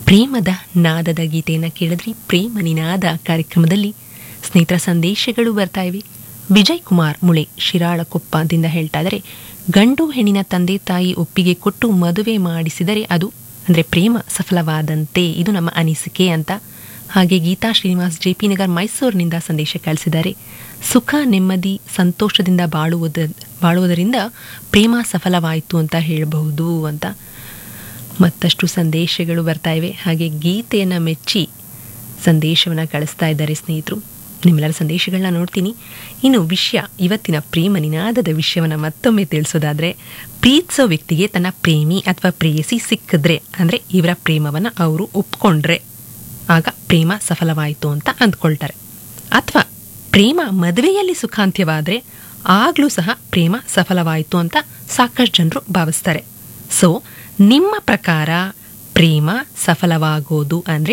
ಪ್ರೇಮದ ನಾದದ ಗೀತೆಯನ್ನು ಕೇಳಿದ್ರಿ ಪ್ರೇಮ ನಿನಾದ ಕಾರ್ಯಕ್ರಮದಲ್ಲಿ ಸ್ನೇಹಿತರ ಸಂದೇಶಗಳು ಬರ್ತಾ ಇವೆ ವಿಜಯ್ ಕುಮಾರ್ ಮುಳೆ ಶಿರಾಳಕೊಪ್ಪದಿಂದ ಹೇಳ್ತಾ ಇದ್ದಾರೆ ಗಂಡು ಹೆಣ್ಣಿನ ತಂದೆ ತಾಯಿ ಒಪ್ಪಿಗೆ ಕೊಟ್ಟು ಮದುವೆ ಮಾಡಿಸಿದರೆ ಅದು ಅಂದರೆ ಪ್ರೇಮ ಸಫಲವಾದಂತೆ ಇದು ನಮ್ಮ ಅನಿಸಿಕೆ ಅಂತ ಹಾಗೆ ಗೀತಾ ಶ್ರೀನಿವಾಸ್ ಜೆ ಪಿ ನಗರ್ ಮೈಸೂರಿನಿಂದ ಸಂದೇಶ ಕಳಿಸಿದ್ದಾರೆ ಸುಖ ನೆಮ್ಮದಿ ಸಂತೋಷದಿಂದ ಬಾಳುವುದ ಬಾಳುವುದರಿಂದ ಪ್ರೇಮ ಸಫಲವಾಯಿತು ಅಂತ ಹೇಳಬಹುದು ಅಂತ ಮತ್ತಷ್ಟು ಸಂದೇಶಗಳು ಬರ್ತಾ ಇವೆ ಹಾಗೆ ಗೀತೆಯನ್ನು ಮೆಚ್ಚಿ ಸಂದೇಶವನ್ನು ಕಳಿಸ್ತಾ ಇದ್ದಾರೆ ಸ್ನೇಹಿತರು ನಿಮ್ಮೆಲ್ಲರ ಸಂದೇಶಗಳನ್ನ ನೋಡ್ತೀನಿ ಇನ್ನು ವಿಷಯ ಇವತ್ತಿನ ಪ್ರೇಮ ನಿನಾದದ ವಿಷಯವನ್ನು ಮತ್ತೊಮ್ಮೆ ತಿಳಿಸೋದಾದರೆ ಪ್ರೀತಿಸೋ ವ್ಯಕ್ತಿಗೆ ತನ್ನ ಪ್ರೇಮಿ ಅಥವಾ ಪ್ರೇಯಸಿ ಸಿಕ್ಕಿದ್ರೆ ಅಂದರೆ ಇವರ ಪ್ರೇಮವನ್ನು ಅವರು ಒಪ್ಕೊಂಡ್ರೆ ಆಗ ಪ್ರೇಮ ಸಫಲವಾಯಿತು ಅಂತ ಅಂದ್ಕೊಳ್ತಾರೆ ಅಥವಾ ಪ್ರೇಮ ಮದುವೆಯಲ್ಲಿ ಸುಖಾಂತ್ಯವಾದರೆ ಆಗಲೂ ಸಹ ಪ್ರೇಮ ಸಫಲವಾಯಿತು ಅಂತ ಸಾಕಷ್ಟು ಜನರು ಭಾವಿಸ್ತಾರೆ ಸೊ ನಿಮ್ಮ ಪ್ರಕಾರ ಪ್ರೇಮ ಸಫಲವಾಗೋದು ಅಂದರೆ